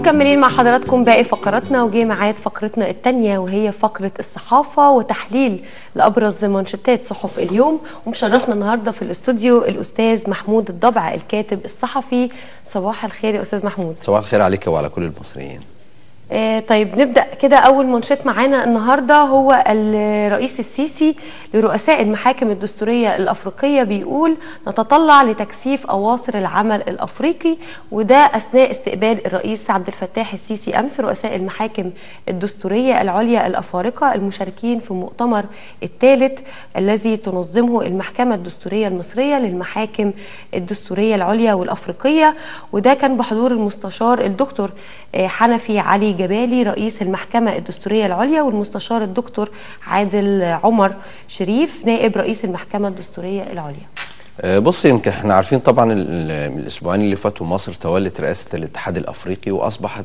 ومكملين مع حضراتكم باقي فقراتنا وجه ميعاد فقرتنا الثانيه وهي فقره الصحافه وتحليل لابرز منشطات صحف اليوم ومشرفنا النهارده في الاستوديو الاستاذ محمود الضبع الكاتب الصحفي صباح الخير يا استاذ محمود صباح الخير عليك وعلى كل المصريين آه طيب نبدا كده اول منشط معانا النهارده هو الرئيس السيسي لرؤساء المحاكم الدستوريه الافريقيه بيقول نتطلع لتكثيف اواصر العمل الافريقي وده اثناء استقبال الرئيس عبد الفتاح السيسي امس رؤساء المحاكم الدستوريه العليا الافارقه المشاركين في المؤتمر الثالث الذي تنظمه المحكمه الدستوريه المصريه للمحاكم الدستوريه العليا والافريقيه وده كان بحضور المستشار الدكتور حنفي علي جبالي رئيس المحكمة الدستورية العليا والمستشار الدكتور عادل عمر شريف نائب رئيس المحكمة الدستورية العليا بص يمكن احنا عارفين طبعا الاسبوعين اللي فاتوا مصر تولت رئاسه الاتحاد الافريقي واصبحت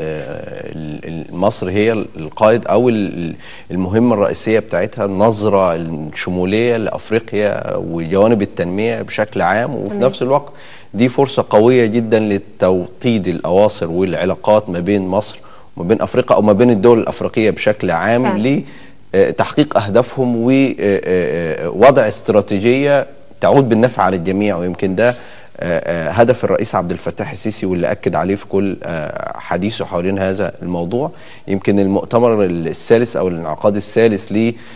مصر هي القائد او المهمه الرئيسيه بتاعتها النظره الشموليه لافريقيا وجوانب التنميه بشكل عام وفي نفس الوقت دي فرصه قويه جدا لتوطيد الاواصر والعلاقات ما بين مصر وما بين افريقيا او ما بين الدول الافريقيه بشكل عام لتحقيق اهدافهم ووضع استراتيجيه تعود بالنفع على الجميع ويمكن ده هدف الرئيس عبد الفتاح السيسي واللي اكد عليه في كل حديثه حوالين هذا الموضوع يمكن المؤتمر الثالث او الانعقاد الثالث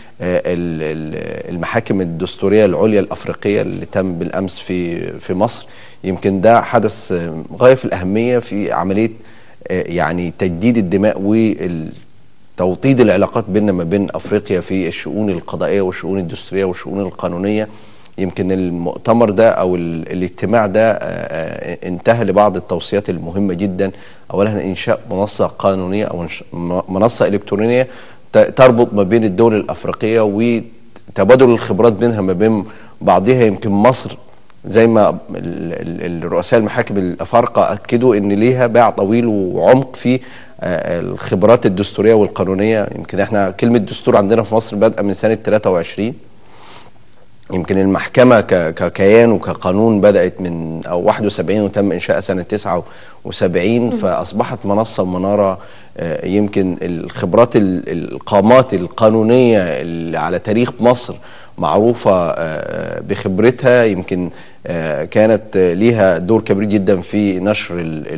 للمحاكم الدستوريه العليا الافريقيه اللي تم بالامس في في مصر يمكن ده حدث غايه في الاهميه في عمليه يعني تجديد الدماء وتوطيد العلاقات بيننا ما بين افريقيا في الشؤون القضائيه والشؤون الدستوريه والشؤون القانونيه يمكن المؤتمر ده او الاجتماع ده انتهى لبعض التوصيات المهمه جدا اولا انشاء منصه قانونيه او منصه الكترونيه تربط ما بين الدول الافريقيه وتبادل الخبرات بينها ما بين بعضها يمكن مصر زي ما الرؤساء المحاكم الافارقه اكدوا ان ليها باع طويل وعمق في الخبرات الدستوريه والقانونيه يمكن احنا كلمه دستور عندنا في مصر بادئه من سنه 23 يمكن المحكمة ككيان وكقانون بدأت من أو 71 وتم إنشاء سنة 79 فأصبحت منصة ومنارة يمكن الخبرات القامات القانونية اللي على تاريخ مصر معروفة بخبرتها يمكن كانت ليها دور كبير جدا في نشر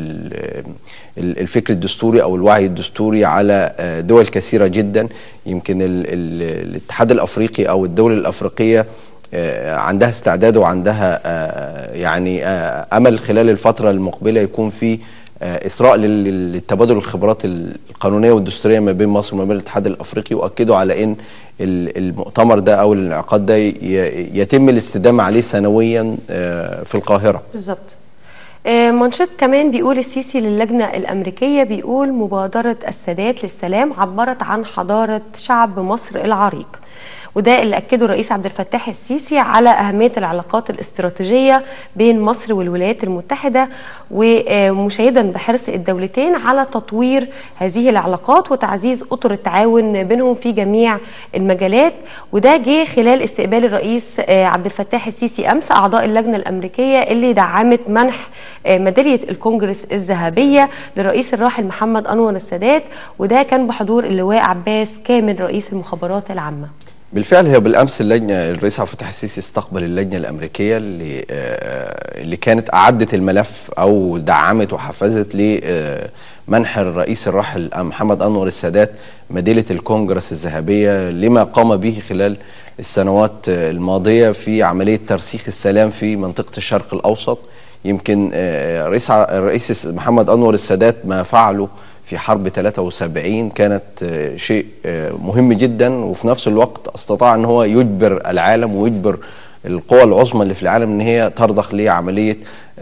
الفكر الدستوري أو الوعي الدستوري على دول كثيرة جدا يمكن الاتحاد الأفريقي أو الدول الأفريقية عندها استعداد وعندها يعني امل خلال الفتره المقبله يكون في اسراء للتبادل الخبرات القانونيه والدستوريه ما بين مصر وما بين الاتحاد الافريقي واكدوا على ان المؤتمر ده او الانعقاد ده يتم الاستدامه عليه سنويا في القاهره. بالظبط. منشط كمان بيقول السيسي للجنة الأمريكية بيقول مبادرة السادات للسلام عبرت عن حضارة شعب مصر العريق وده اللي اكده الرئيس عبد الفتاح السيسي على اهميه العلاقات الاستراتيجيه بين مصر والولايات المتحده ومشيدا بحرص الدولتين على تطوير هذه العلاقات وتعزيز اطر التعاون بينهم في جميع المجالات وده جه خلال استقبال الرئيس عبد الفتاح السيسي امس اعضاء اللجنه الامريكيه اللي دعمت منح ميداليه الكونجرس الذهبيه للرئيس الراحل محمد انور السادات وده كان بحضور اللواء عباس كامل رئيس المخابرات العامه بالفعل هي بالامس اللجنه الرئيس عبد الفتاح السيسي استقبل اللجنه الامريكيه اللي اللي كانت اعدت الملف او دعمت وحفزت لمنح الرئيس الراحل محمد انور السادات ميداليه الكونجرس الذهبيه لما قام به خلال السنوات الماضيه في عمليه ترسيخ السلام في منطقه الشرق الاوسط يمكن الرئيس الرئيس محمد انور السادات ما فعله في حرب 73 كانت شيء مهم جدا وفي نفس الوقت استطاع ان هو يجبر العالم ويجبر القوى العظمى اللي في العالم ان هي ترضخ لعمليه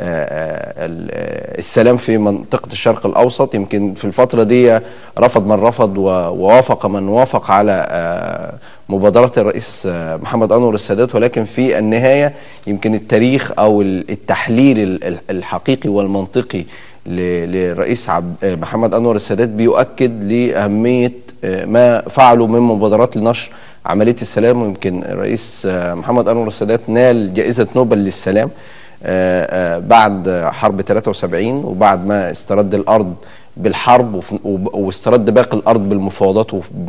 السلام في منطقه الشرق الاوسط يمكن في الفتره دي رفض من رفض ووافق من وافق على مبادره الرئيس محمد انور السادات ولكن في النهايه يمكن التاريخ او التحليل الحقيقي والمنطقي للرئيس عبد محمد انور السادات بيؤكد لاهميه ما فعلوا من مبادرات لنشر عمليه السلام ويمكن الرئيس محمد انور السادات نال جائزه نوبل للسلام بعد حرب 73 وبعد ما استرد الارض بالحرب وف- وب- واسترد باقي الارض بالمفاوضات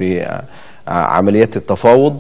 وبعمليات التفاوض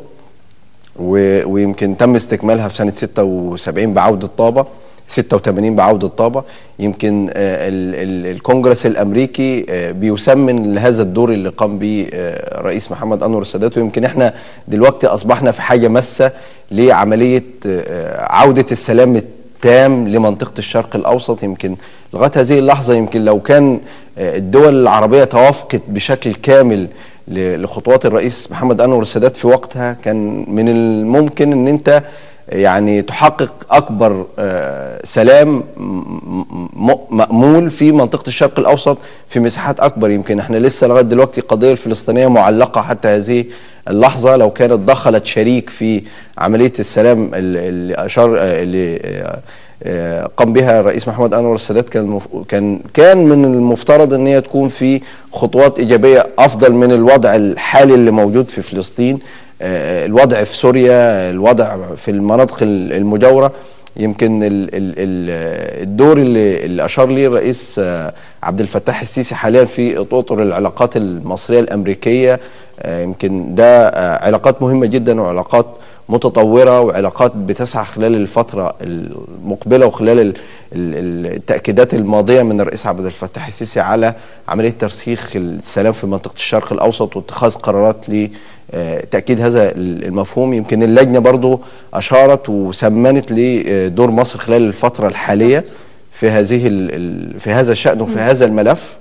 و- ويمكن تم استكمالها في سنه 76 بعوده طابه 86 بعوده طابه يمكن آه، ال- ال- الكونجرس الامريكي آه، بيسمن لهذا الدور اللي قام به آه، الرئيس محمد انور السادات ويمكن احنا دلوقتي اصبحنا في حاجه ماسه لعمليه آه، عوده السلام التام لمنطقه الشرق الاوسط يمكن لغايه هذه اللحظه يمكن لو كان آه، الدول العربيه توافقت بشكل كامل ل- لخطوات الرئيس محمد انور السادات في وقتها كان من الممكن ان انت يعني تحقق اكبر آه، سلام م- م- مامول في منطقه الشرق الاوسط في مساحات اكبر يمكن احنا لسه لغايه دلوقتي القضيه الفلسطينيه معلقه حتى هذه اللحظه لو كانت دخلت شريك في عمليه السلام اللي اللي اشار آه، اللي آه، آه، قام بها الرئيس محمد انور السادات كان المف... كان كان من المفترض ان هي تكون في خطوات ايجابيه افضل من الوضع الحالي اللي موجود في فلسطين آه، الوضع في سوريا الوضع في المناطق ال- المجاوره يمكن ال ال ال الدور اللي, اللي اشار ليه الرئيس آه، عبد الفتاح السيسي حاليا في اطر العلاقات المصريه الامريكيه آه، يمكن ده آه، علاقات مهمه جدا وعلاقات متطوره وعلاقات بتسعى خلال الفتره المقبله وخلال ال- ال- التاكيدات الماضيه من الرئيس عبد الفتاح السيسي على عمليه ترسيخ السلام في منطقه الشرق الاوسط واتخاذ قرارات لتاكيد هذا المفهوم يمكن اللجنه برضو اشارت وسمنت لدور مصر خلال الفتره الحاليه في هذه ال- ال- في هذا الشان وفي هذا الملف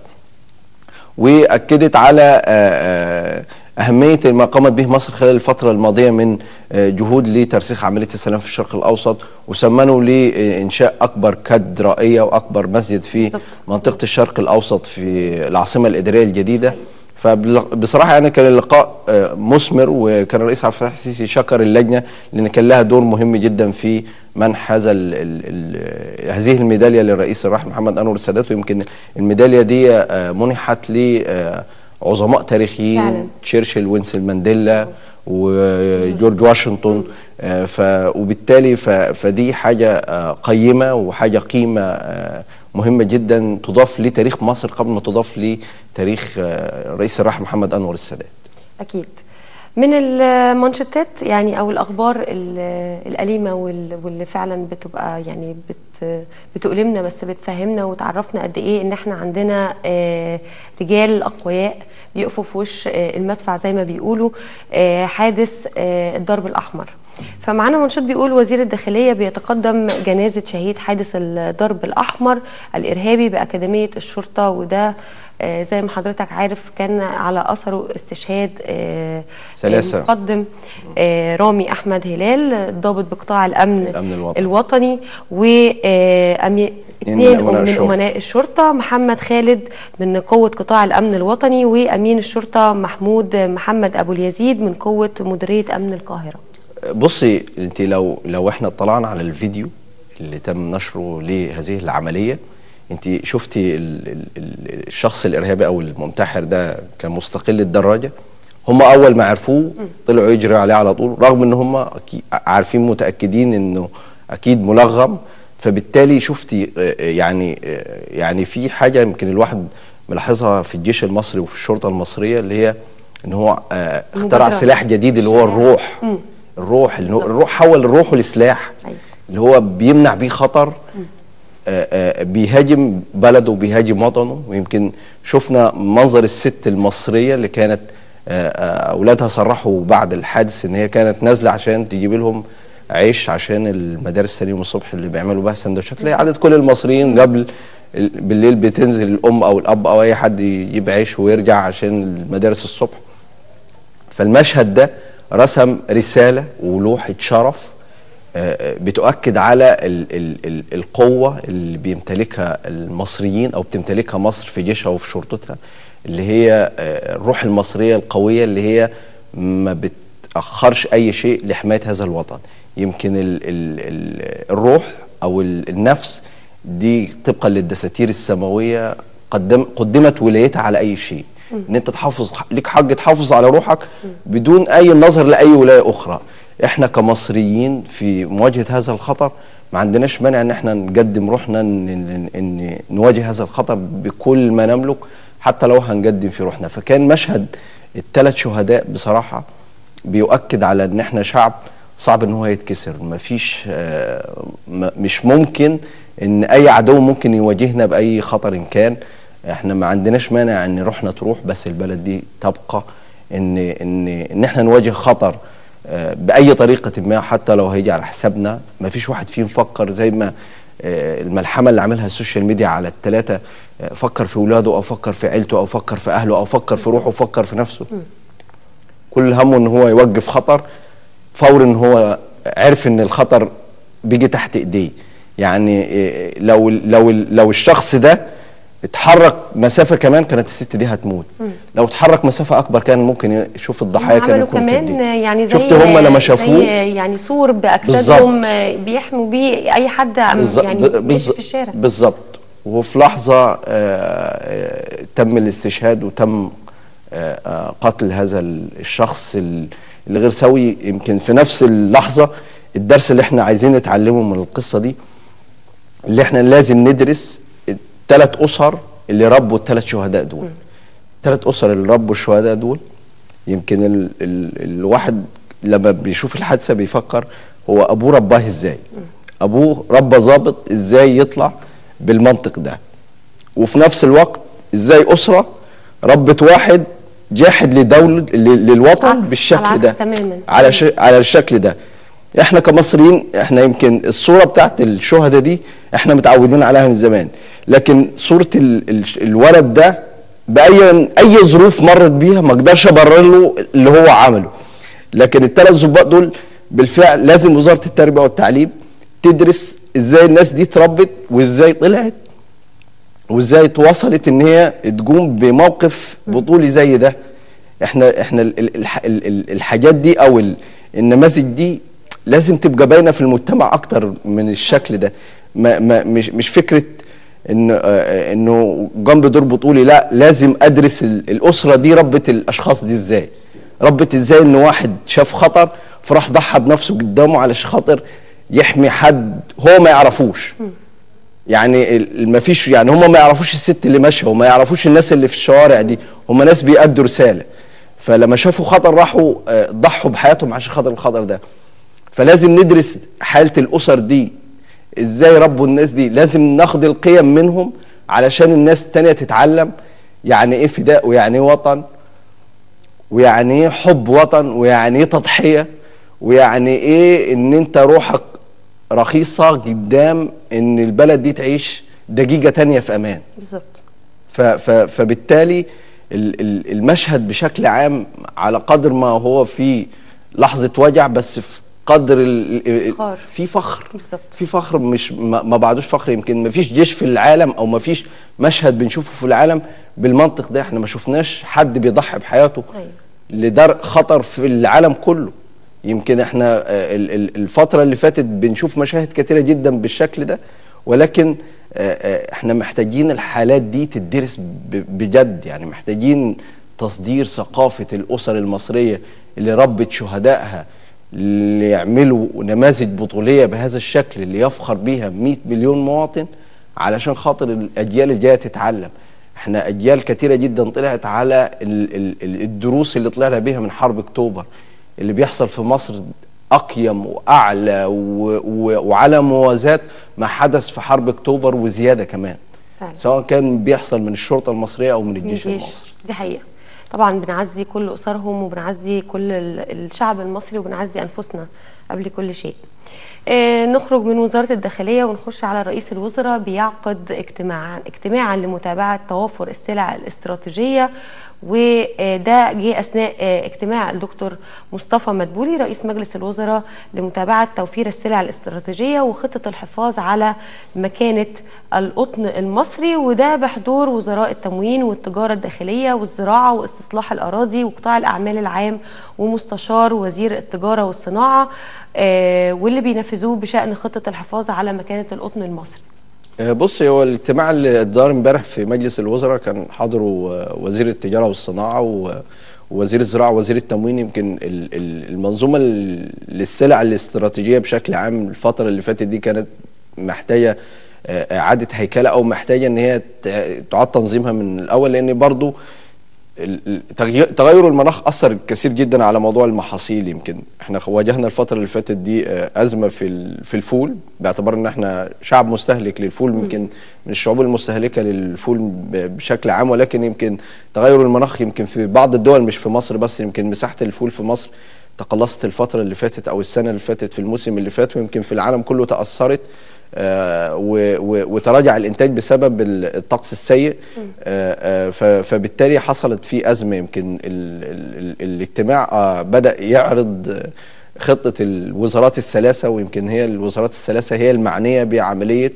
واكدت على آه، آه، اهميه ما قامت به مصر خلال الفتره الماضيه من آه، جهود لترسيخ عمليه السلام في الشرق الاوسط وسمنوا لانشاء اكبر كاتدرائيه واكبر مسجد في بالظبط. منطقه الشرق الاوسط في العاصمه الاداريه الجديده فبصراحه يعني كان اللقاء آه، مثمر وكان الرئيس عبد الفتاح السيسي شكر اللجنه لان كان لها دور مهم جدا في منح هذا ال ال ال هذه الميداليه للرئيس الراحل محمد انور السادات ويمكن الميداليه دي آه، منحت لعظماء تاريخيين فعلا. تشرشل وينسل مانديلا وجورج واشنطن آه، ف وبالتالي ف فدي حاجه آه، قيمه وحاجه قيمه آه، مهمه جدا تضاف لتاريخ مصر قبل ما تضاف لتاريخ آه، الرئيس الراحل محمد انور السادات أكيد من المانشيتات يعني أو الأخبار ال- الأليمة وال- واللي فعلا بتبقى يعني بت بتؤلمنا بس بتفهمنا وتعرفنا قد إيه إن إحنا عندنا آه، رجال أقوياء بيقفوا في وش آه، المدفع زي ما بيقولوا آه، حادث آه، الضرب الأحمر فمعانا منشط بيقول وزير الداخلية بيتقدم جنازة شهيد حادث الضرب الأحمر الإرهابي بأكاديمية الشرطة وده آه، زي ما حضرتك عارف كان على أثره استشهاد آه، ثلاثة. المقدم آه، رامي أحمد هلال ضابط بقطاع الأمن, الأمن الوطني. الوطني واثنين من من أمناء الشرطة. أمناء الشرطة محمد خالد من قوة قطاع الأمن الوطني وأمين الشرطة محمود محمد أبو اليزيد من قوة مديرية أمن القاهرة بصي انت لو لو احنا اطلعنا على الفيديو اللي تم نشره لهذه العمليه انت شفتي ال ال ال الشخص الارهابي او المنتحر ده كان مستقل الدراجه هم اول ما عرفوه طلعوا يجروا عليه على طول رغم ان هم أكي- عارفين متاكدين انه اكيد ملغم فبالتالي شفتي آه، يعني آه، يعني في حاجه يمكن الواحد ملاحظها في الجيش المصري وفي الشرطه المصريه اللي هي ان هو آه، اخترع مبادرة. سلاح جديد اللي هو الروح الروح اللي هو بالظبط. الروح حول الروح لسلاح أيوة. اللي هو بيمنع بيه خطر آه، آه، بيهاجم بلده وبيهاجم وطنه ويمكن شفنا منظر الست المصريه اللي كانت آه، آه، اولادها صرحوا بعد الحادث ان هي كانت نازله عشان تجيب لهم عيش عشان المدارس ثاني يوم الصبح اللي بيعملوا بها سندوتشات اللي هي عدد كل المصريين قبل ال- بالليل بتنزل الام او الاب او اي حد يجيب عيش ويرجع عشان المدارس الصبح فالمشهد ده رسم رسالة ولوحة شرف آه، آه، بتؤكد على ال ال ال القوة اللي بيمتلكها المصريين أو بتمتلكها مصر في جيشها وفي شرطتها اللي هي آه، الروح المصرية القوية اللي هي ما بتأخرش أي شيء لحماية هذا الوطن يمكن ال ال ال الروح أو ال- النفس دي طبقا للدساتير السماوية قدم قدمت ولايتها على أي شيء ان انت تحافظ ليك حق تحافظ على روحك بدون اي نظر لاي ولايه اخرى احنا كمصريين في مواجهه هذا الخطر ما عندناش مانع ان احنا نقدم روحنا ان, إن, إن نواجه هذا الخطر بكل ما نملك حتى لو هنقدم في روحنا فكان مشهد الثلاث شهداء بصراحه بيؤكد على ان احنا شعب صعب ان هو يتكسر مفيش آه، م- مش ممكن ان اي عدو ممكن يواجهنا باي خطر إن كان احنا ما عندناش مانع ان روحنا تروح بس البلد دي تبقى ان ان ان احنا نواجه خطر آه، باي طريقه ما حتى لو هيجي على حسابنا ما فيش واحد فيهم فكر زي ما آه، الملحمه اللي عملها السوشيال ميديا على الثلاثه فكر في اولاده او فكر في عيلته او فكر في اهله او فكر في روحه وفكر في نفسه كل همه ان هو يوقف خطر فور ان هو عرف ان الخطر بيجي تحت ايديه يعني إيه، لو لو لو الشخص ده اتحرك مسافه كمان كانت الست دي هتموت لو اتحرك مسافه اكبر كان ممكن يشوف الضحايا كان عملوا يكون في كمان ايديه يعني زي شفت هم لما زي شافوه يعني سور باجسادهم بالظبط. آه، بيحموا بيه اي حد بالظ- يعني ب- ماشي بالظ- في الشارع بالظبط وفي لحظة آه، آه، تم الاستشهاد وتم آه، آه، قتل هذا ال- الشخص ال- اللي غير سوي يمكن في نفس اللحظة الدرس اللي احنا عايزين نتعلمه من القصة دي اللي احنا لازم ندرس الثلاث أسر اللي ربوا الثلاث شهداء دول الثلاث أسر اللي ربوا الشهداء دول يمكن ال ال الواحد لما بيشوف الحادثة بيفكر هو أبوه رباه إزاي أبوه ربى ظابط إزاي يطلع بالمنطق ده وفي نفس الوقت إزاي أسرة ربت واحد جاحد لدولة ل- للوطن عكس- بالشكل على ده عكس تماماً. على ش... على الشكل ده احنا كمصريين احنا يمكن الصوره بتاعت الشهداء دي احنا متعودين عليها من زمان لكن صوره ال... ال... الولد ده باي اي ظروف مرت بيها ما اقدرش ابرر له اللي هو عمله لكن الثلاث ظباط دول بالفعل لازم وزاره التربيه والتعليم تدرس ازاي الناس دي اتربت وازاي طلعت وازاي اتوصلت ان هي تقوم بموقف بطولي زي ده احنا احنا ال- ال- الح- ال- ال- الحاجات دي او ال- النماذج دي لازم تبقى باينه في المجتمع اكتر من الشكل ده ما ما مش مش فكره ان آه، انه قام بدور بطولي لا لازم ادرس ال- الاسره دي ربت الاشخاص دي ازاي ربت ازاي ان واحد شاف خطر فراح ضحى بنفسه قدامه علشان خاطر يحمي حد هو ما يعرفوش يعني ال- ما فيش يعني هم ما يعرفوش الست اللي ماشيه وما يعرفوش الناس اللي في الشوارع دي هم ناس بيأدوا رساله فلما شافوا خطر راحوا آه، ضحوا بحياتهم عشان خاطر الخطر ده فلازم ندرس حاله الاسر دي ازاي ربوا الناس دي لازم ناخد القيم منهم علشان الناس التانية تتعلم يعني ايه فداء ويعني ايه وطن ويعني ايه حب وطن ويعني ايه تضحيه ويعني ايه ان انت روحك رخيصه قدام ان البلد دي تعيش دقيقه تانية في امان بالظبط ف ف فبالتالي ال- ال- المشهد بشكل عام على قدر ما هو في لحظه وجع بس في قدر ال- ال- فخار. في فخر بالظبط. في فخر مش ما ما بعدوش فخر يمكن ما فيش جيش في العالم او ما فيش مشهد بنشوفه في العالم بالمنطق ده احنا ما شفناش حد بيضحي بحياته أيوة. لدرء خطر في العالم كله يمكن احنا آه، ال- ال- الفترة اللي فاتت بنشوف مشاهد كثيرة جدا بالشكل ده ولكن آه، آه، احنا محتاجين الحالات دي تدرس ب- بجد يعني محتاجين تصدير ثقافة الأسر المصرية اللي ربت شهدائها اللي يعملوا نماذج بطولية بهذا الشكل اللي يفخر بيها 100 مليون مواطن علشان خاطر الأجيال الجاية تتعلم احنا أجيال كتيرة جدا طلعت على ال- ال- ال- الدروس اللي طلعنا بيها من حرب أكتوبر اللي بيحصل في مصر أقيم وأعلى و- و- وعلى موازاة ما حدث في حرب أكتوبر وزيادة كمان فعلا. سواء كان بيحصل من الشرطة المصرية أو من الجيش الجيش. المصري دي حقيقة طبعا بنعزي كل أسرهم وبنعزي كل ال- الشعب المصري وبنعزي أنفسنا قبل كل شيء آه، نخرج من وزارة الداخلية ونخش على رئيس الوزراء بيعقد اجتماعا اجتماعا لمتابعة توافر السلع الاستراتيجية وده جه أثناء آه، اجتماع الدكتور مصطفى مدبولي رئيس مجلس الوزراء لمتابعة توفير السلع الاستراتيجية وخطة الحفاظ على مكانة القطن المصري وده بحضور وزراء التموين والتجارة الداخلية والزراعة واستصلاح الأراضي وقطاع الأعمال العام ومستشار وزير التجارة والصناعة آه، واللي بينفذوه بشأن خطة الحفاظ على مكانة القطن المصري آه، بص هو الاجتماع اللي اتدار امبارح في مجلس الوزراء كان حضره آه، وزير التجاره والصناعه و- ووزير الزراعه ووزير التموين يمكن ال- ال- المنظومه ال- للسلع الاستراتيجيه بشكل عام الفتره اللي فاتت دي كانت محتاجه آه، اعاده هيكله او محتاجه ان هي ت- تعاد تنظيمها من الاول لان برضو ال- ال- تغيير تغير المناخ اثر كثير جدا على موضوع المحاصيل يمكن احنا واجهنا الفتره اللي فاتت دي آه، ازمه في ال- في الفول باعتبار ان احنا شعب مستهلك للفول يمكن من الشعوب المستهلكه للفول ب- بشكل عام ولكن يمكن تغير المناخ يمكن في بعض الدول مش في مصر بس يمكن مساحه الفول في مصر تقلصت الفتره اللي فاتت او السنه اللي فاتت في الموسم اللي فات ويمكن في العالم كله تاثرت آه، و- و- وتراجع الانتاج بسبب ال- الطقس السيء آه، آه، ف- فبالتالي حصلت في ازمه يمكن ال ال ال الاجتماع آه، بدا يعرض آه، خطه الوزارات الثلاثه ويمكن هي الوزارات الثلاثه هي المعنيه بعمليه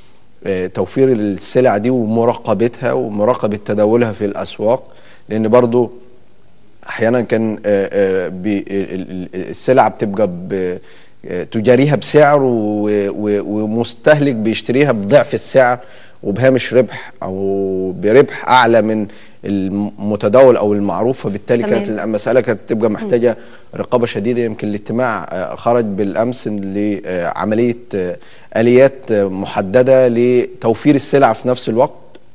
آه، توفير السلع دي ومراقبتها ومراقبه تداولها في الاسواق لان برضو احيانا كان آه، آه، بي- ال- ال- السلعه بتبقى ب- آه، تجاريها بسعر و- و- ومستهلك بيشتريها بضعف السعر وبهامش ربح او بربح اعلى من المتداول او المعروف فبالتالي تمام. كانت المساله كانت تبقى محتاجه رقابه شديده يمكن الاجتماع آه، خرج بالامس لعمليه آه، اليات آه، محدده لتوفير السلع في نفس الوقت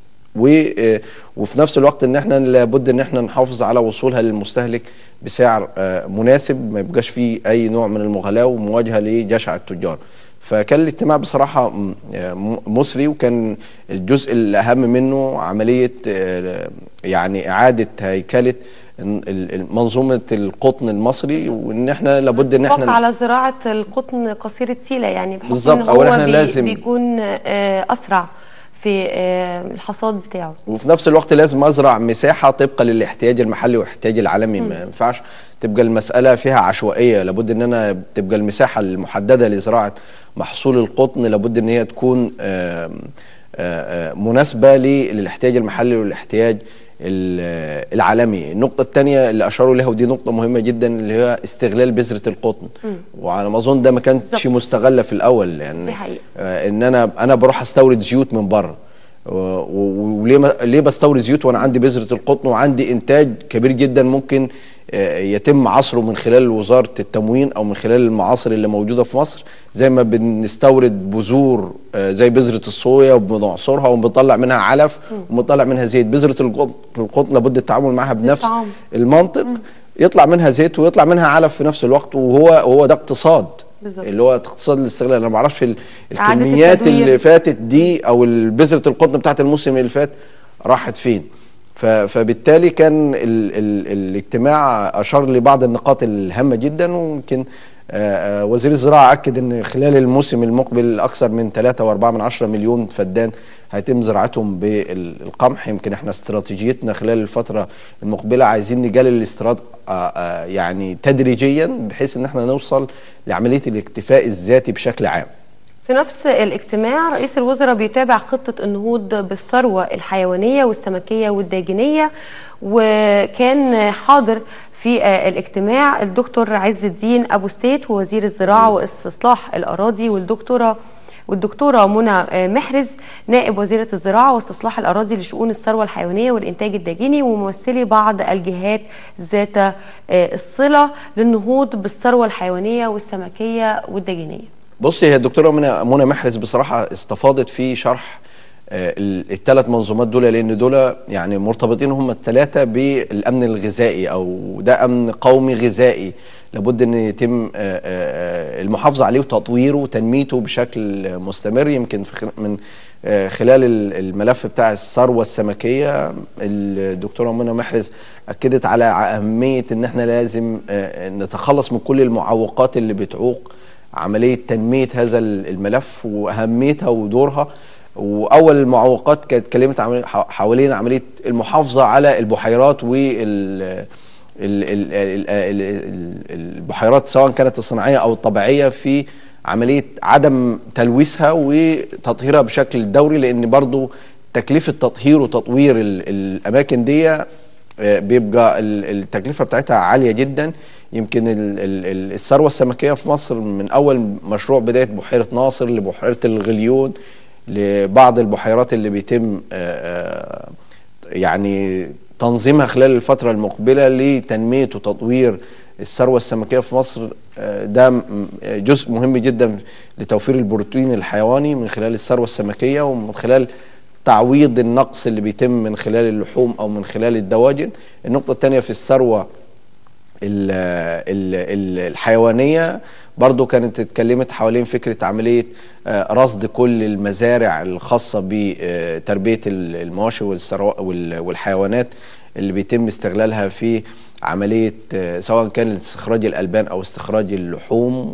و آه، وفي نفس الوقت ان احنا لابد ان احنا نحافظ على وصولها للمستهلك بسعر آه، مناسب ما يبقاش فيه اي نوع من المغالاه ومواجهه لجشع التجار فكان الاجتماع بصراحه م- آه، م- مثري وكان الجزء الاهم منه عمليه آه، يعني اعاده هيكله ال- ال- منظومه القطن المصري وان احنا لابد ان اتفق احنا على زراعه القطن قصير التيله يعني بحكم بالظبط، ان أولا هو إحنا بي لازم- بيكون آه، اسرع في آه، الحصاد بتاعه وفي نفس الوقت لازم ازرع مساحه طبقا للاحتياج المحلي والاحتياج العالمي ما ينفعش تبقى المساله فيها عشوائيه لابد ان انا تبقى المساحه المحدده لزراعه محصول القطن لابد ان هي تكون آم، آه، آه، مناسبه للاحتياج المحلي والاحتياج ال- العالمي النقطة الثانية اللي أشاروا لها ودي نقطة مهمة جدا اللي هي استغلال بذرة القطن وعلى ما أظن ده ما كانش بالظبط. مستغلة في الأول يعني دي حقيقة. آه، ان انا انا بروح استورد زيوت من بره و- و- وليه ما- ليه بستورد زيوت وانا عندي بذره القطن وعندي انتاج كبير جدا ممكن آه، يتم عصره من خلال وزاره التموين او من خلال المعاصر اللي موجوده في مصر زي ما بنستورد بذور آه، زي بذره الصويا وبنعصرها وبنطلع منها علف وبنطلع منها زيت بذره القطن القطن لابد التعامل معها بنفس طعام. المنطق يطلع منها زيت ويطلع منها علف في نفس الوقت وهو هو ده اقتصاد بالظبط. اللي هو اقتصاد الاستغلال انا ما اعرفش ال- إعادة الكميات التدوير. اللي فاتت دي او ال- بذره القطن بتاعت الموسم اللي فات راحت فين ف- فبالتالي كان ال ال الاجتماع اشار لبعض النقاط الهامه جدا ويمكن آه، آه، وزير الزراعه اكد ان خلال الموسم المقبل اكثر من 3.4 من 10 مليون فدان هيتم زراعتهم بالقمح يمكن احنا استراتيجيتنا خلال الفتره المقبله عايزين نجلل الاستيراد آه، آه، يعني تدريجيا بحيث ان احنا نوصل لعمليه الاكتفاء الذاتي بشكل عام في نفس الاجتماع رئيس الوزراء بيتابع خطة النهوض بالثروة الحيوانية والسمكية والداجنية وكان حاضر في آه، الاجتماع الدكتور عز الدين أبو ستيت ووزير الزراعة واستصلاح الأراضي والدكتورة والدكتورة منى آه، محرز نائب وزيرة الزراعة واستصلاح الأراضي لشؤون الثروة الحيوانية والإنتاج الداجني وممثلي بعض الجهات ذات آه، الصلة للنهوض بالثروة الحيوانية والسمكية والداجنية بصي هي الدكتوره منى منى محرز بصراحه استفاضت في شرح الثلاث منظومات دول لان دول يعني مرتبطين هم الثلاثه بالامن الغذائي او ده امن قومي غذائي لابد ان يتم آه، آه، المحافظه عليه وتطويره وتنميته بشكل مستمر يمكن في خل- من آه، خلال ال- الملف بتاع الثروه السمكيه الدكتوره منى محرز اكدت على اهميه ان احنا لازم آه، نتخلص من كل المعوقات اللي بتعوق عمليه تنميه هذا الملف واهميتها ودورها واول المعوقات كانت اتكلمت عمل- ح- حوالين عمليه المحافظه على البحيرات وال ال- ال- ال- ال- ال- البحيرات سواء كانت الصناعيه او الطبيعيه في عمليه عدم تلويثها وتطهيرها بشكل دوري لان برضو تكلفه تطهير وتطوير ال- الاماكن دي آه، بيبقى ال- التكلفه بتاعتها عاليه جدا يمكن ال- ال- ال- الثروه السمكيه في مصر من اول مشروع بدايه بحيره ناصر لبحيره الغليون لبعض البحيرات اللي بيتم آه، آه، يعني تنظيمها خلال الفتره المقبله لتنميه وتطوير الثروه السمكيه في مصر آه، ده م- جزء مهم جدا لتوفير البروتين الحيواني من خلال الثروه السمكيه ومن خلال تعويض النقص اللي بيتم من خلال اللحوم او من خلال الدواجن النقطه الثانيه في الثروه ال- ال- ال- الحيوانية برضو كانت اتكلمت حوالين فكرة عملية آه، رصد كل المزارع الخاصة بتربية ال- المواشي والثرو- وال- والحيوانات اللي بيتم استغلالها في عملية آه، سواء كان استخراج الألبان أو استخراج اللحوم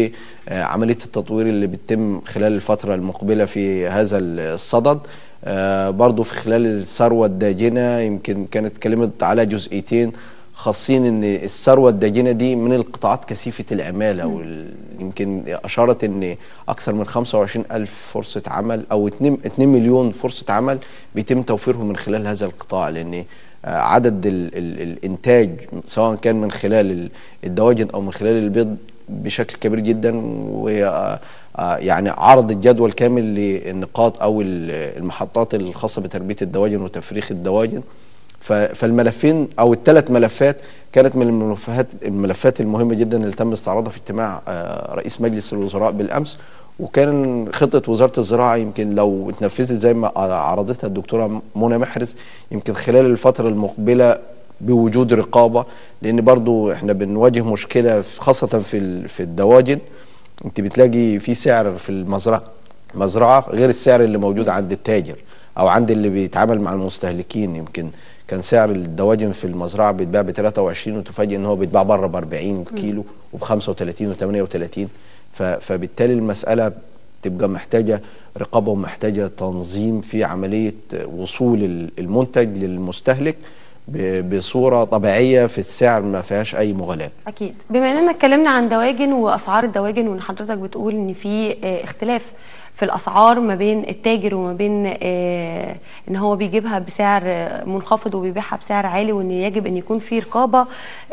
وعملية التطوير اللي بتتم خلال الفترة المقبلة في هذا الصدد آه، برضو في خلال الثروة الداجنة يمكن كانت اتكلمت على جزئيتين خاصين ان الثروه الداجنه دي من القطاعات كثيفه العماله وال- يمكن اشارت ان اكثر من 25 الف فرصه عمل او 2 2 مليون فرصه عمل بيتم توفيرهم من خلال هذا القطاع لان آه، عدد ال ال الانتاج سواء كان من خلال ال- الدواجن او من خلال البيض بشكل كبير جدا وهي آه، آه، يعني عرض الجدول كامل للنقاط او ال- المحطات الخاصه بتربيه الدواجن وتفريخ الدواجن ف- فالملفين او الثلاث ملفات كانت من الملفات الملفات المهمه جدا اللي تم استعراضها في اجتماع آه، رئيس مجلس الوزراء بالامس وكان خطه وزاره الزراعه يمكن لو اتنفذت زي ما عرضتها الدكتوره منى محرز يمكن خلال الفتره المقبله بوجود رقابه لان برضو احنا بنواجه مشكله في- خاصه في ال- في الدواجن انت بتلاقي في سعر في المزرعه مزرعه غير السعر اللي موجود عند التاجر او عند اللي بيتعامل مع المستهلكين يمكن كان سعر الدواجن في المزرعه بيتباع ب 23 وتفاجئ ان هو بيتباع بره ب 40 كيلو وب 35 و 38 ف- فبالتالي المساله تبقى محتاجه رقابه ومحتاجه تنظيم في عمليه وصول ال- المنتج للمستهلك ب- بصوره طبيعيه في السعر ما فيهاش اي مغالاه اكيد بما اننا اتكلمنا عن دواجن واسعار الدواجن وان حضرتك بتقول ان في آه، اختلاف في الاسعار ما بين التاجر وما بين آه، ان هو بيجيبها بسعر آه، منخفض وبيبيعها بسعر عالي وان يجب ان يكون في رقابه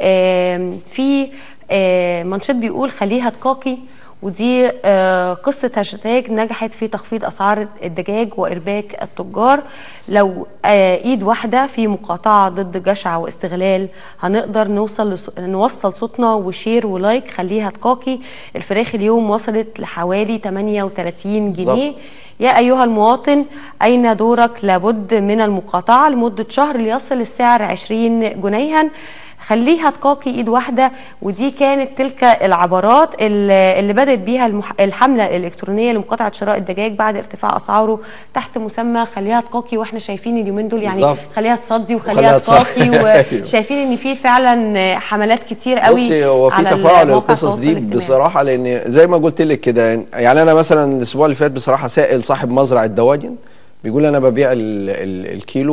آه، في آه، منشط بيقول خليها تقاقي ودي آه، قصة هاشتاج نجحت في تخفيض أسعار الدجاج وإرباك التجار لو آه، إيد واحدة في مقاطعة ضد جشع واستغلال هنقدر نوصل لص... نوصل صوتنا وشير ولايك خليها تقاقي الفراخ اليوم وصلت لحوالي 38 جنيه يا أيها المواطن أين دورك لابد من المقاطعة لمدة شهر ليصل السعر 20 جنيها خليها تقاقي ايد واحده ودي كانت تلك العبارات اللي اللي بدات بيها المح... الحمله الالكترونيه لمقاطعه شراء الدجاج بعد ارتفاع اسعاره تحت مسمى خليها تقاقي واحنا شايفين اليومين دول يعني بالظبط. خليها تصدي وخليها وخليها تصدي. تقاقي أيوه. وشايفين ان في فعلا حملات كتير قوي بصي هو في على تفاعل مواقع القصص التواصل دي الاجتماعي. بصراحه لان زي ما قلت لك كده يعني انا مثلا الاسبوع اللي فات بصراحه سائل صاحب مزرعه دواجن بيقول انا ببيع ال ال الكيلو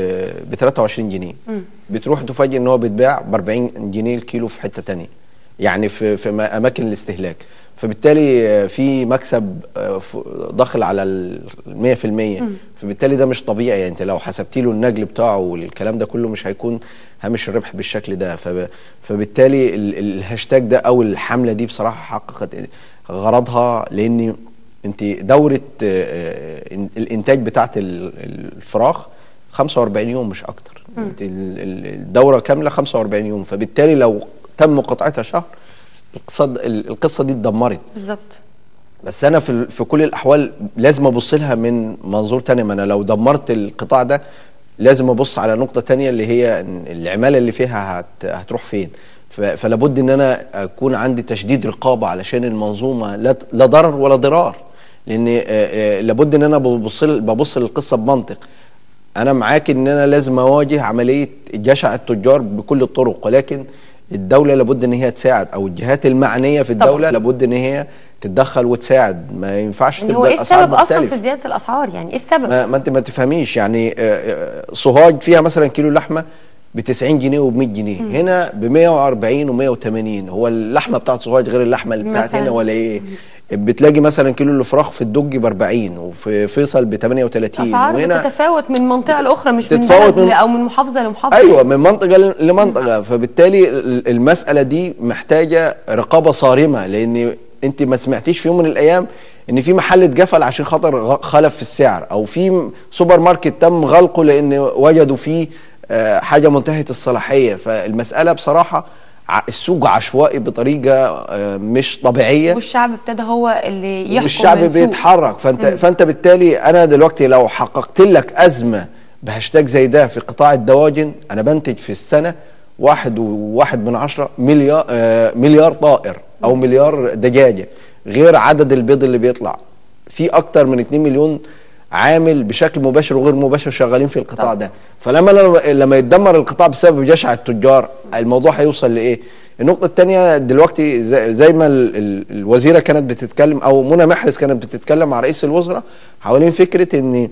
ب 23 جنيه بتروح تفاجئ ان هو بيتباع ب 40 جنيه الكيلو في حته تانية يعني في في ما- اماكن الاستهلاك فبالتالي آه، في مكسب آه، ف- داخل على ال 100% فبالتالي ده مش طبيعي يعني انت لو حسبتي له النجل بتاعه والكلام ده كله مش هيكون هامش الربح بالشكل ده فب- فبالتالي ال- ال- الهاشتاج ده او الحمله دي بصراحه حققت غرضها لان انت دوره آه، آه، الانتاج بتاعت ال- الفراخ 45 يوم مش اكتر انت ال- ال- الدوره كامله 45 يوم فبالتالي لو تم قطعتها شهر الاقتصاد ال- القصه دي اتدمرت بالظبط بس انا في ال- في كل الاحوال لازم ابص لها من منظور تاني ما انا لو دمرت القطاع ده لازم ابص على نقطه تانية اللي هي إن العماله اللي فيها هت هتروح فين ف- فلابد ان انا اكون عندي تشديد رقابه علشان المنظومه لا ت- لا ضرر ولا ضرار لان آه، آه، لابد ان انا ببص ببص للقصه بمنطق انا معاك ان انا لازم اواجه عمليه جشع التجار بكل الطرق ولكن الدوله لابد ان هي تساعد او الجهات المعنيه في الدوله طبعاً. لابد ان هي تتدخل وتساعد ما ينفعش يعني هو تبقى ايه الاسعار السبب اصلا في مختلفه زياده الاسعار يعني ايه السبب ما, ما انت ما تفهميش يعني آه، آه، سوهاج فيها مثلا كيلو لحمه ب 90 جنيه وب 100 جنيه هنا ب 140 و 180 هو اللحمه بتاعت سوهاج غير اللحمه اللي بتاعت مثلاً. هنا ولا ايه بتلاقي مثلا كيلو الفراخ في الدج ب 40 وفي فيصل ب 38 اسعار وهنا بتتفاوت من منطقه لاخرى مش من تتفاوت بلد من- ل- او من محافظه لمحافظه ايوه من منطقه ل- لمنطقه فبالتالي ال- المساله دي محتاجه رقابه صارمه لان انت ما سمعتيش في يوم من الايام ان في محل اتقفل عشان خاطر غ- خلف في السعر او في م- سوبر ماركت تم غلقه لان وجدوا فيه آه، حاجه منتهيه الصلاحيه فالمساله بصراحه ع- السوق عشوائي بطريقه آه، مش طبيعيه والشعب ابتدى هو اللي يحكم والشعب ويسوق. بيتحرك فانت فانت بالتالي انا دلوقتي لو حققت لك ازمه بهاشتاج زي ده في قطاع الدواجن انا بنتج في السنه واحد وواحد من عشرة مليار آه مليار طائر او مليار دجاجه غير عدد البيض اللي بيطلع في اكتر من 2 مليون عامل بشكل مباشر وغير مباشر شغالين في القطاع طبعا. ده فلما لما- لما يتدمر القطاع بسبب جشع التجار الموضوع هيوصل لايه النقطة الثانية دلوقتي زي, زي ما ال- ال- الوزيرة كانت بتتكلم أو منى محرز كانت بتتكلم مع رئيس الوزراء حوالين فكرة إن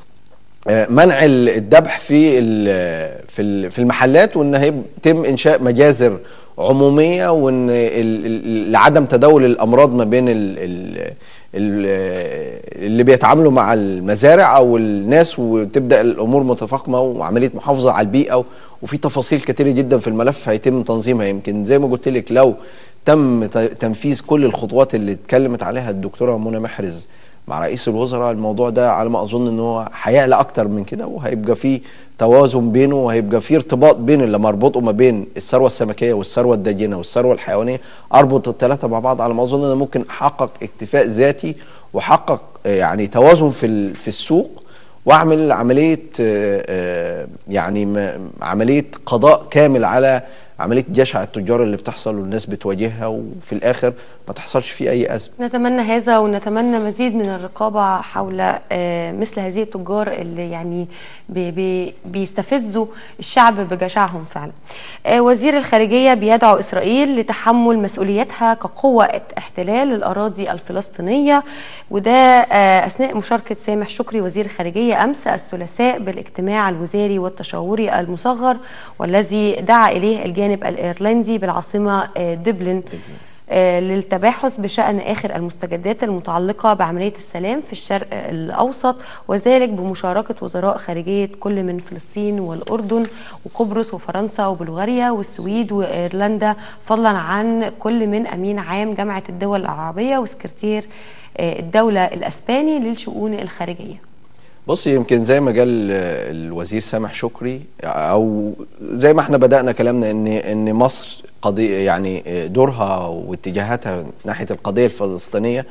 آه، منع ال- الذبح في ال- في ال- في المحلات وان هيتم انشاء مجازر عموميه وان ال- ال- لعدم تداول الامراض ما بين ال ال ال اللي بيتعاملوا مع المزارع او الناس وتبدا الامور متفاقمه وعمليه محافظه على البيئه وفي تفاصيل كتيره جدا في الملف هيتم تنظيمها يمكن زي ما قلت لك لو تم ت- تنفيذ كل الخطوات اللي اتكلمت عليها الدكتوره منى محرز مع رئيس الوزراء الموضوع ده على ما اظن ان هو هيعلى اكتر من كده وهيبقى فيه توازن بينه وهيبقى فيه ارتباط بين لما اربطه ما بين الثروه السمكيه والثروه الداجنه والثروه الحيوانيه اربط الثلاثه مع بعض على ما اظن ان أنا ممكن احقق اكتفاء ذاتي واحقق آه، يعني توازن في ال- في السوق واعمل عمليه آه، آه، يعني م- عمليه قضاء كامل على عمليه جشع التجار اللي بتحصل والناس بتواجهها وفي الاخر ما تحصلش فيه اي ازمه نتمنى هذا ونتمنى مزيد من الرقابة حول آه، مثل هذه التجار اللي يعني بي بي بيستفزوا الشعب بجشعهم فعلا آه، وزير الخارجية بيدعو إسرائيل لتحمل مسؤوليتها كقوة احتلال الأراضي الفلسطينية وده آه، أثناء مشاركة سامح شكري وزير الخارجية أمس الثلاثاء بالاجتماع الوزاري والتشاوري المصغر والذي دعا إليه الجانب الإيرلندي بالعاصمة آه، دبلن آه، للتباحث بشأن آخر المستجدات المتعلقة بعملية السلام في الشرق الأوسط وذلك بمشاركة وزراء خارجية كل من فلسطين والأردن وقبرص وفرنسا وبلغاريا والسويد وإيرلندا فضلا عن كل من أمين عام جامعة الدول العربية وسكرتير آه، الدولة الأسباني للشؤون الخارجية بص يمكن زي ما قال آه، الوزير سامح شكري او زي ما احنا بدانا كلامنا ان ان مصر قضيه يعني آه، دورها واتجاهاتها ناحيه القضيه الفلسطينيه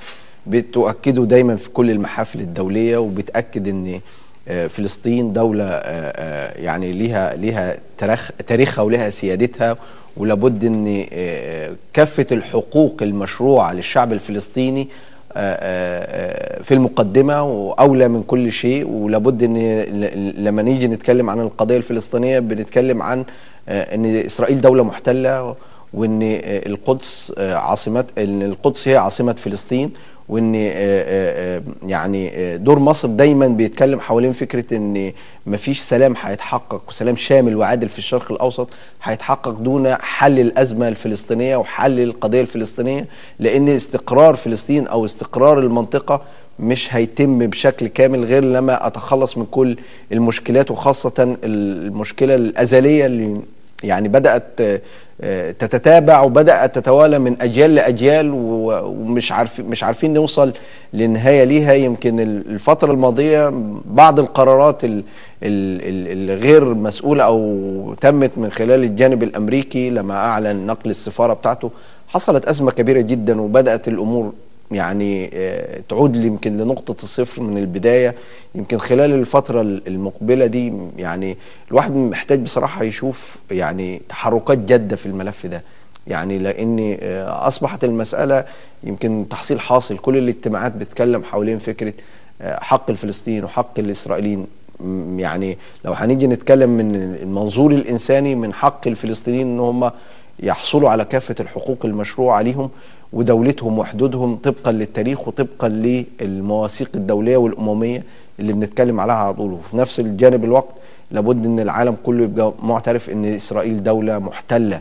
بتؤكده دايما في كل المحافل الدوليه وبتاكد ان آه، فلسطين دوله آه، آه، يعني ليها ليها تاريخ تاريخها ولها سيادتها ولابد ان آه، كافه الحقوق المشروعه للشعب الفلسطيني آه، آه، في المقدمة وأولى من كل شيء ولابد أن ل- لما نيجي نتكلم عن القضية الفلسطينية بنتكلم عن آه، أن إسرائيل دولة محتلة وأن آه، القدس آه، عاصمة أن القدس هي عاصمة فلسطين وأن آه، آه، آه، يعني آه، دور مصر دايما بيتكلم حوالين فكرة أن مفيش سلام هيتحقق وسلام شامل وعادل في الشرق الأوسط هيتحقق دون حل الأزمة الفلسطينية وحل القضية الفلسطينية لأن استقرار فلسطين أو استقرار المنطقة مش هيتم بشكل كامل غير لما أتخلص من كل المشكلات وخاصة المشكلة الأزلية اللي يعني بدأت آه، آه، تتتابع وبدأت تتوالى من أجيال لأجيال و- ومش عارفين مش عارفين نوصل لنهاية ليها يمكن ال- الفترة الماضية بعض القرارات ال- ال- ال- الغير مسؤولة أو تمت من خلال الجانب الأمريكي لما أعلن نقل السفارة بتاعته حصلت أزمة كبيرة جدا وبدأت الأمور يعني آه، تعود لي يمكن لنقطة الصفر من البداية يمكن خلال الفترة المقبلة دي يعني الواحد محتاج بصراحة يشوف يعني تحركات جادة في الملف ده يعني لأن آه، أصبحت المسألة يمكن تحصيل حاصل كل الاجتماعات بتتكلم حوالين فكرة آه، حق الفلسطينيين وحق الإسرائيليين م- يعني لو هنيجي نتكلم من المنظور الإنساني من حق الفلسطينيين إن هم يحصلوا على كافة الحقوق المشروعة عليهم ودولتهم وحدودهم طبقا للتاريخ وطبقا للمواثيق الدولية والأممية اللي بنتكلم عليها على طول وفي نفس الجانب الوقت لابد ان العالم كله يبقى معترف ان اسرائيل دولة محتلة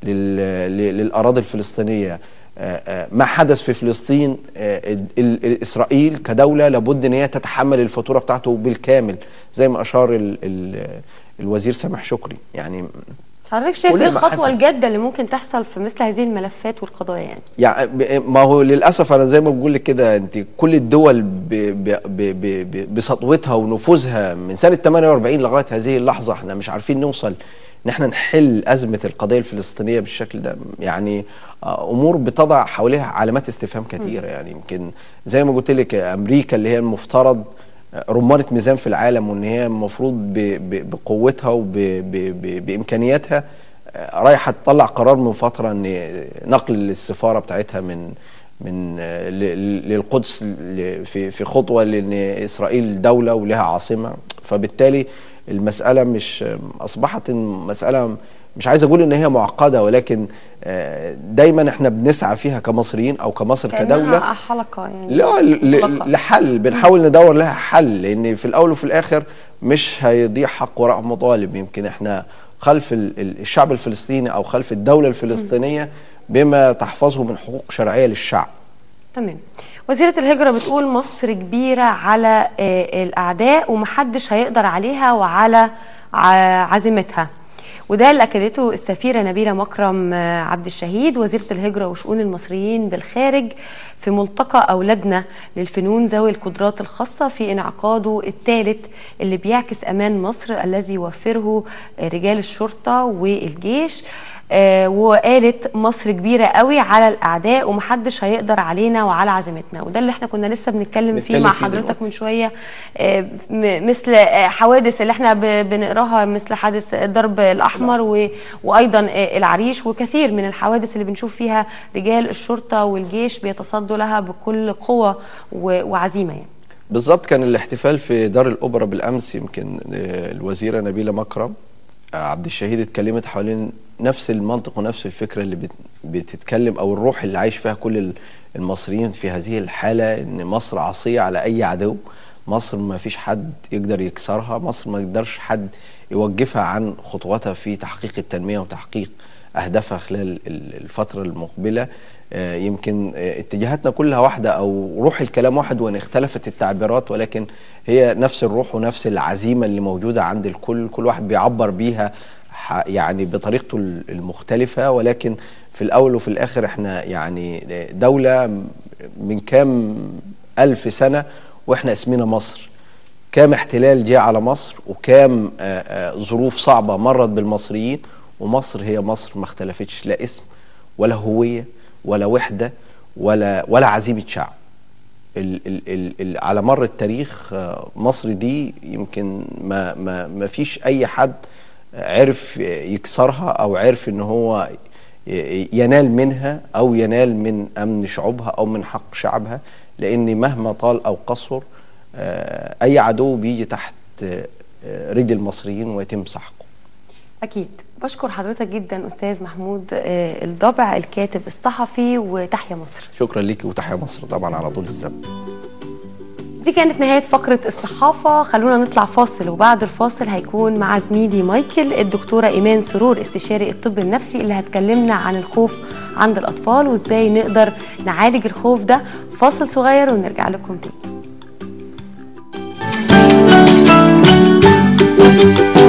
لل- ل- للأراضي الفلسطينية آه، آه، ما حدث في فلسطين آه، ال- ال- اسرائيل كدوله لابد ان هي تتحمل الفاتوره بتاعته بالكامل زي ما اشار ال ال الوزير سامح شكري يعني حضرتك شايف كل ايه ما الخطوة حصل. الجادة اللي ممكن تحصل في مثل هذه الملفات والقضايا يعني يعني ب- ما هو للاسف انا زي ما بقول لك كده انت كل الدول ب- ب- ب- ب- ب- بسطوتها ونفوذها من سنه 48 لغايه هذه اللحظه احنا مش عارفين نوصل ان احنا نحل ازمه القضيه الفلسطينيه بالشكل ده يعني آه، امور بتضع حواليها علامات استفهام كثيره يعني يمكن زي ما قلت لك امريكا اللي هي المفترض رمانة ميزان في العالم وان هي المفروض ب- ب- بقوتها وبامكانياتها رايحه تطلع قرار من فتره ان نقل السفاره بتاعتها من من آه، ل- ل- للقدس ل- في في خطوه لان اسرائيل دوله ولها عاصمه فبالتالي المساله مش اصبحت مساله مش عايز اقول ان هي معقده ولكن آه، دايما احنا بنسعى فيها كمصريين او كمصر كدوله كأنها حلقه يعني لا ل- مطلقة. لحل بنحاول ندور لها حل لان في الاول وفي الاخر مش هيضيع حق وراء مطالب يمكن احنا خلف ال- ال- الشعب الفلسطيني او خلف الدوله الفلسطينيه بما تحفظه من حقوق شرعيه للشعب تمام وزيرة الهجرة بتقول مصر كبيرة على آه، الأعداء ومحدش هيقدر عليها وعلى ع- عزيمتها وده اللي أكدته السفيرة نبيلة مكرم آه، عبد الشهيد وزيرة الهجرة وشؤون المصريين بالخارج في ملتقى أولادنا للفنون ذوي القدرات الخاصة في انعقاده الثالث اللي بيعكس أمان مصر الذي يوفره آه، رجال الشرطة والجيش آه، وقالت مصر كبيره قوي على الاعداء ومحدش هيقدر علينا وعلى عزيمتنا وده اللي احنا كنا لسه بنتكلم فيه نتكلم مع فيه حضرتك دلوقتي. من شويه آه، م- مثل آه، حوادث اللي احنا ب- بنقراها مثل حادث الضرب الاحمر و- وايضا آه، العريش وكثير من الحوادث اللي بنشوف فيها رجال الشرطه والجيش بيتصدوا لها بكل قوه و- وعزيمه يعني بالظبط كان الاحتفال في دار الاوبرا بالامس يمكن آه، الوزيره نبيله مكرم آه، عبد الشهيد اتكلمت حوالين نفس المنطق ونفس الفكره اللي بت- بتتكلم او الروح اللي عايش فيها كل ال- المصريين في هذه الحاله ان مصر عصيه على اي عدو مصر ما فيش حد يقدر يكسرها مصر ما يقدرش حد يوقفها عن خطواتها في تحقيق التنميه وتحقيق اهدافها خلال ال- الفتره المقبله آه، يمكن آه، اتجاهاتنا كلها واحده او روح الكلام واحد وان اختلفت التعبيرات ولكن هي نفس الروح ونفس العزيمه اللي موجوده عند الكل كل واحد بيعبر بيها ح- يعني بطريقته ال- المختلفه ولكن في الاول وفي الاخر احنا يعني دوله من كام الف سنه واحنا اسمنا مصر كام احتلال جه على مصر وكام آه، آه، ظروف صعبة مرت بالمصريين ومصر هي مصر ما اختلفتش لا اسم ولا هوية ولا وحدة ولا ولا عزيمة شعب ال ال ال ال على مر التاريخ آه، مصر دي يمكن ما ما ما فيش اي حد عرف يكسرها او عرف ان هو ي- ينال منها او ينال من امن شعوبها او من حق شعبها لان مهما طال او قصر آه، اي عدو بيجي تحت آه، رجل المصريين ويتم سحقه اكيد بشكر حضرتك جدا استاذ محمود آه، الضبع الكاتب الصحفي وتحيا مصر شكرا ليكي وتحيا مصر طبعا على طول الزمن دي كانت نهاية فقرة الصحافة خلونا نطلع فاصل وبعد الفاصل هيكون مع زميلي مايكل الدكتورة إيمان سرور استشاري الطب النفسي اللي هتكلمنا عن الخوف عند الأطفال وإزاي نقدر نعالج الخوف ده فاصل صغير ونرجع لكم تاني